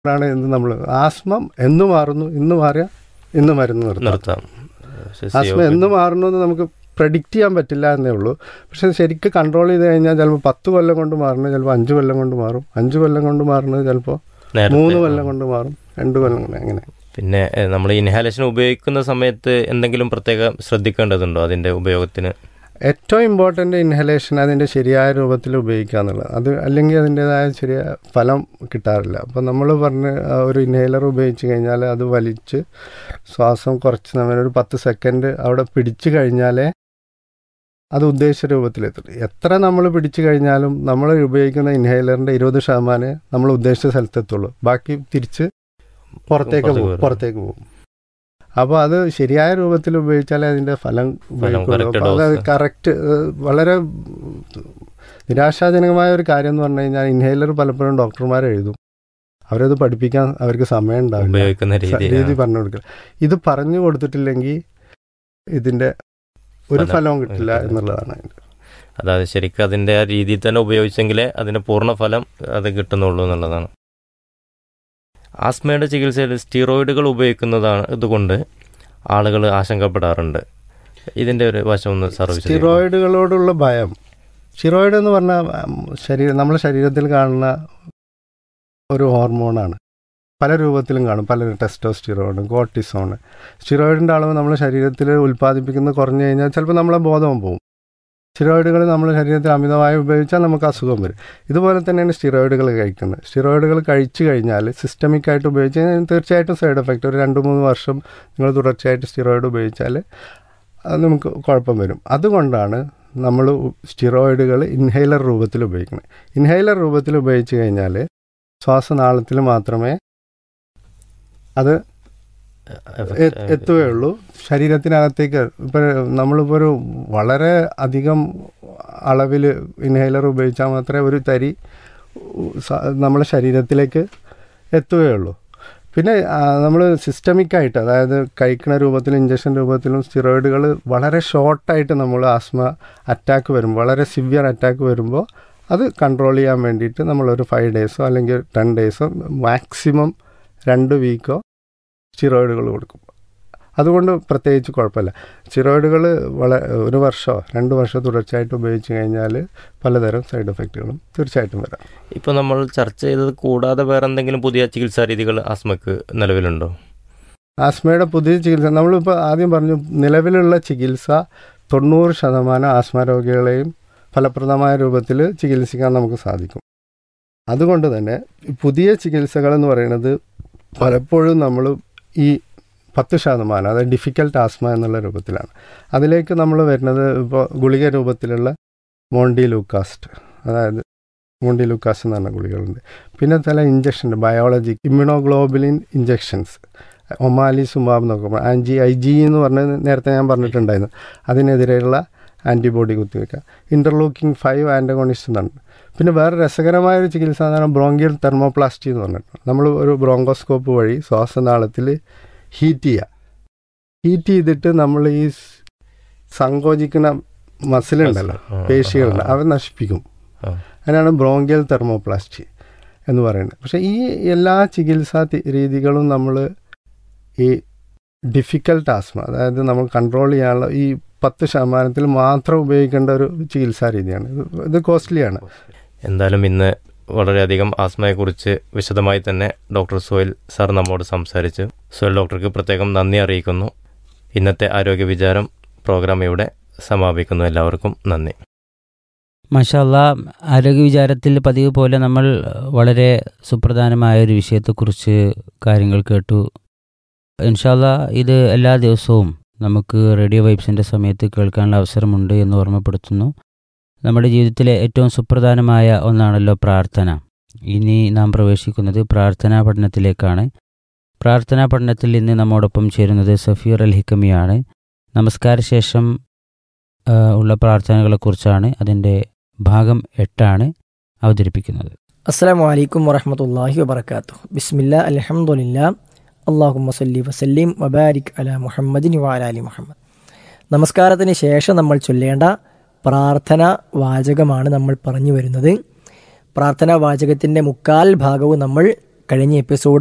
ആണ് ഇന്ന് നമ്മൾ ആസ്മ എന്ന് മാറുന്നു ഇന്ന് മാറിയ ഇന്ന് മരുന്ന് നിർത്താം നിർത്താം പക്ഷേ ആസ്മ എന്ന് മാറുന്നു എന്ന് നമുക്ക് പ്രഡിക്റ്റ് ചെയ്യാൻ പറ്റില്ല എന്നേ ഉള്ളൂ പക്ഷെ ശരിക്കും കൺട്രോൾ ചെയ്ത് കഴിഞ്ഞാൽ ചിലപ്പോൾ പത്ത് കൊല്ലം കൊണ്ട് മാറുന്നത് ചിലപ്പോൾ അഞ്ച് കൊല്ലം കൊണ്ട് മാറും അഞ്ച് കൊല്ലം കൊണ്ട് മാറുന്നത് ചിലപ്പോൾ നേരത്തെ മൂന്ന് കൊല്ലം കൊണ്ട് മാറും രണ്ട് കൊല്ലം കൊണ്ട് അങ്ങനെ പിന്നെ നമ്മൾ ഇൻഹാലേഷൻ ഉപയോഗിക്കുന്ന സമയത്ത് എന്തെങ്കിലും പ്രത്യേകം ശ്രദ്ധിക്കേണ്ടതുണ്ടോ അതിന്റെ ഉപയോഗത്തിന് ഏറ്റവും ഇമ്പോർട്ടൻ്റ് ഇൻഹലേഷൻ അതിൻ്റെ ശരിയായ രൂപത്തിൽ ഉപയോഗിക്കുക എന്നുള്ളത് അത് അല്ലെങ്കിൽ അതിൻ്റെതായ ശരിയ ഫലം കിട്ടാറില്ല അപ്പം നമ്മൾ പറഞ്ഞ് ആ, ഒരു ഇൻഹേലർ ഉപയോഗിച്ച് കഴിഞ്ഞാൽ അത് വലിച്ച് ശ്വാസം കുറച്ച് നമ്മൾ ഒരു പത്ത് സെക്കൻഡ് അവിടെ പിടിച്ചു കഴിഞ്ഞാലേ അത് ഉദ്ദേശിച്ച രൂപത്തിലെത്തും എത്ര നമ്മൾ പിടിച്ചു കഴിഞ്ഞാലും നമ്മൾ ഉപയോഗിക്കുന്ന ഇൻഹേലറിൻ്റെ ഇരുപത് ശതമാനമേ നമ്മൾ ഉദ്ദേശിച്ച സ്ഥലത്തെത്തുള്ളൂ ബാക്കി തിരിച്ച് പുറത്തേക്ക് പുറത്തേക്ക് പോകും വരും. പുറത്തേക്ക് പോകും അപ്പോൾ അത് ശരിയായ രൂപത്തിൽ ഉപയോഗിച്ചാലേ അതിൻ്റെ ഫലം ഉപയോഗിക്കുള്ളൂ correct അപ്പോൾ അത് dose. കറക്റ്റ് വളരെ നിരാശാജനകമായ ഒരു കാര്യം എന്ന് പറഞ്ഞു കഴിഞ്ഞാൽ ഇൻഹേലർ പലപ്പോഴും ഡോക്ടർമാർ എഴുതും അവരത് പഠിപ്പിക്കാൻ അവർക്ക് സമയം ഉണ്ടാവില്ല ഉപയോഗിക്കുന്ന രീതി രീതി ആ. പറഞ്ഞു കൊടുക്കുക ഇത് പറഞ്ഞു കൊടുത്തിട്ടില്ലെങ്കിൽ ഇതിന്റെ ഒരു ഫലം ഫലവും കിട്ടില്ല കിട്ടില്ല. എന്നുള്ളതാണ് അതിന്റെ. അതായത് ശരിക്കും അതിന്റെ ആ രീതിയിൽ തന്നെ ഉപയോഗിച്ചെങ്കിലേ അതിന്റെ പൂർണ്ണ ഫലം അത് കിട്ടുന്നുള്ളൂ എന്നുള്ളതാണ് ആസ്മയുടെ ചികിത്സയിൽ സ്റ്റീറോയിഡുകൾ ഉപയോഗിക്കുന്നതാണ് ഇതുകൊണ്ട് ആളുകൾ ആശങ്കപ്പെടാറുണ്ട് ഇതിന്റെ ഒരു വശം ഒന്ന് സർവീസ് സ്റ്റിറോയിഡുകളോടുള്ള ഭയം സ്റ്റിറോയിഡ് എന്ന് പറഞ്ഞാൽ ശരീരം നമ്മുടെ ശരീരത്തിൽ കാണുന്ന ഒരു ഹോർമോണാണ് പല രൂപത്തിലും കാണും പല ടെസ്റ്റോസ്റ്റിറോയിഡ് കോർട്ടിസോൺ സ്റ്റിറോയിഡിൻ്റെ അളവ് നമ്മുടെ ശരീരത്തിൽ ഉൽപ്പാദിപ്പിക്കുന്നത് കുറഞ്ഞു കഴിഞ്ഞാൽ ചിലപ്പോൾ നമ്മളെ ബോധം പോകും സ്റ്റിറോയിഡുകൾ നമ്മുടെ ശരീരത്തിൽ അമിതമായി ഉപയോഗിച്ചാൽ നമുക്ക് അസുഖം വരും ഇതുപോലെ തന്നെയാണ് സ്റ്റിറോയിഡുകൾ കഴിക്കുന്നത് സ്റ്റിറോയിഡുകൾ കഴിച്ചു കഴിഞ്ഞാൽ സിസ്റ്റമിക് ആയിട്ട് ഉപയോഗിച്ച് കഴിഞ്ഞാൽ തീർച്ചയായിട്ടും സൈഡ് എഫക്റ്റ് ഒരു രണ്ട് മൂന്ന് വർഷം നിങ്ങൾ തുടർച്ചയായിട്ട് സ്റ്റിറോയിഡ് ഉപയോഗിച്ചാൽ അത് നമുക്ക് കുഴപ്പം വരും അതുകൊണ്ടാണ് നമ്മൾ സ്റ്റിറോയിഡുകൾ ഇൻഹേലർ രൂപത്തിൽ ഉപയോഗിക്കുന്നത് ഇൻഹേലർ രൂപത്തിൽ ഉപയോഗിച്ച് കഴിഞ്ഞാൽ ശ്വാസനാളത്തിൽ മാത്രമേ അത് എ- എത്തുകയുള്ളൂ ശരീരത്തിനകത്തേക്ക് ഇപ്പോൾ നമ്മളിപ്പോൾ ഒരു വളരെ അധികം അളവിൽ ഇൻഹേലർ ഉപയോഗിച്ചാൽ മാത്രമേ ഒരു തരി സ- നമ്മുടെ ശരീരത്തിലേക്ക് എത്തുകയുള്ളൂ പിന്നെ നമ്മൾ സിസ്റ്റമിക്കായിട്ട് അതായത് കഴിക്കുന്ന രൂപത്തിലും ഇഞ്ചക്ഷൻ രൂപത്തിലും സ്റ്റിറോയിഡുകൾ വളരെ ഷോർട്ടായിട്ട് നമ്മൾ ആസ്മ അറ്റാക്ക് വരും വളരെ സിവിയർ അറ്റാക്ക് വരുമ്പോൾ അത് കൺട്രോൾ ചെയ്യാൻ വേണ്ടിയിട്ട് നമ്മളൊരു ഫൈവ് ഡേയ്സോ അല്ലെങ്കിൽ ടെൻ ഡേയ്സോ മാക്സിമം രണ്ട് വീക്കോ സ്റ്റിറോയിഡുകൾ കൊടുക്കും അതുകൊണ്ട് പ്രത്യേകിച്ച് കുഴപ്പമില്ല സ്റ്റിറോയിഡുകൾ വള ഒരു വർഷമോ രണ്ട് വർഷമോ തുടർച്ചയായിട്ട് ഉപയോഗിച്ച് കഴിഞ്ഞാൽ പലതരം സൈഡ് എഫക്റ്റുകളും തീർച്ചയായിട്ടും വരാം ഇപ്പൊ നമ്മൾ ചർച്ച ചെയ്തത് കൂടാതെ വേറെ എന്തെങ്കിലും പുതിയ ചികിത്സാ രീതികൾ ആസ്മക്ക് നിലവിലുണ്ടോ ആസ്മയുടെ പുതിയ ചികിത്സ നമ്മളിപ്പോൾ ആദ്യം പറഞ്ഞു നിലവിലുള്ള ചികിത്സ തൊണ്ണൂറ് ശതമാനം ആസ്മ രോഗികളെയും ഫലപ്രദമായ രൂപത്തിൽ ചികിത്സിക്കാൻ നമുക്ക് സാധിക്കും അതുകൊണ്ട് തന്നെ ഈ പുതിയ ചികിത്സകൾ എന്ന് പറയുന്നത് പലപ്പോഴും നമ്മൾ ഈ പത്ത് ശതമാനം അതായത് ഡിഫിക്കൽട്ട് ആസ്മ എന്നുള്ള രൂപത്തിലാണ് അതിലേക്ക് നമ്മൾ വരുന്നത് ഇപ്പോൾ ഗുളിക രൂപത്തിലുള്ള മോണ്ടി ലൂക്കാസ്റ്റ് അതായത് മോണ്ടി ലൂക്കാസ് എന്ന് പറഞ്ഞ ഗുളികളുണ്ട് പിന്നെ ചില injection biology immunoglobulin injections omalizumab എന്നൊക്കെ പറയും ആൻജി ഐ ജി എന്ന് പറഞ്ഞത് നേരത്തെ ഞാൻ പറഞ്ഞിട്ടുണ്ടായിരുന്നു അതിനെതിരെയുള്ള ആൻറ്റിബോഡി കുത്തിവെക്കുക ഇൻ്റർലൂക്കിംഗ് ഫൈവ് ആൻറ്റഗോണിസ്റ്റ് എന്നുണ്ട് പിന്നെ വേറെ രസകരമായ ഒരു ചികിത്സ എന്ന് പറഞ്ഞാൽ ബ്രോങ്കിയൽ തെർമോപ്ലാസ്റ്റി എന്ന് പറഞ്ഞിട്ട് നമ്മൾ ഒരു ബ്രോങ്കോസ്കോപ്പ് വഴി ശ്വാസനാളത്തിൽ ഹീറ്റ് ചെയ്യുക ഹീറ്റ് ചെയ്തിട്ട് നമ്മൾ ഈ സ് സങ്കോചിക്കുന്ന മസിലുണ്ടല്ലോ ആ, പേശികളുണ്ട് ആ, അവ നശിപ്പിക്കും ആ. അതിനാണ് ബ്രോങ്കിയൽ തെർമോപ്ലാസ്റ്റി എന്ന് പറയുന്നത് പക്ഷേ ഈ എല്ലാ ചികിത്സാ തി- രീതികളും നമ്മൾ ഈ ഡിഫിക്കൽട്ട് ആസ്മ അതായത് നമ്മൾ കൺട്രോൾ ചെയ്യാനുള്ള ഈ പത്ത് ശതമാനത്തിൽ മാത്രം ഉപയോഗിക്കേണ്ട ഒരു ചികിത്സാ രീതിയാണ് ഇത് ഇത് കോസ്റ്റ്ലിയാണ് എന്തായാലും ഇന്ന് വളരെയധികം ആസ്മയെക്കുറിച്ച് വിശദമായി തന്നെ ഡോക്ടർ സുഹൈൽ സാർ നമ്മോട് സംസാരിച്ചു സുഹൈൽ ഡോക്ടർക്ക് പ്രത്യേകം നന്ദി അറിയിക്കുന്നു ഇന്നത്തെ ആരോഗ്യ വിചാരം പ്രോഗ്രാം ഇവിടെ സമാപിക്കുന്നു എല്ലാവർക്കും നന്ദി മഷാല്ല ആരോഗ്യ വിചാരത്തിൽ പതിവ് പോലെ നമ്മൾ വളരെ സുപ്രധാനമായ ഒരു വിഷയത്തെക്കുറിച്ച് കാര്യങ്ങൾ കേട്ടു ഇൻഷാല്ല ഇത് എല്ലാ ദിവസവും നമുക്ക് റേഡിയോ വൈബ്സിൻ്റെ സമയത്ത് കേൾക്കാനുള്ള അവസരമുണ്ട് എന്ന് ഓർമ്മപ്പെടുത്തുന്നു നമ്മുടെ ജീവിതത്തിലെ ഏറ്റവും സുപ്രധാനമായ ഒന്നാണല്ലോ പ്രാർത്ഥന ഇനി നാം പ്രവേശിക്കുന്നത് പ്രാർത്ഥനാ പഠനത്തിലേക്കാണ് പ്രാർത്ഥനാ പഠനത്തിൽ ഇന്ന് നമ്മോടൊപ്പം ചേരുന്നത് സഫീർ അൽ ഹിക്കമിയാണ് നമസ്കാരശേഷം ആ, ഉള്ള പ്രാർത്ഥനകളെക്കുറിച്ചാണ് അതിൻ്റെ ഭാഗം എട്ടാണ് അവതരിപ്പിക്കുന്നത് അസ്സാം വലൈക്കും വറഹമത്തല്ലാഹി വബർക്കാത്തു ബിസ്മില്ല അലഹമുല്ല അള്ളാഹുമ്മ സല്ലി വസല്ലിം വബാരിക് അല മുഹമ്മദിൻ വാലാലി മുഹമ്മദ് നമസ്കാരത്തിന് ശേഷം നമ്മൾ ചൊല്ലേണ്ട പ്രാർത്ഥന വാചകമാണ് നമ്മൾ പറഞ്ഞു വരുന്നത് പ്രാർത്ഥനാ വാചകത്തിൻ്റെ മുക്കാൽ ഭാഗവും നമ്മൾ കഴിഞ്ഞ എപ്പിസോഡ്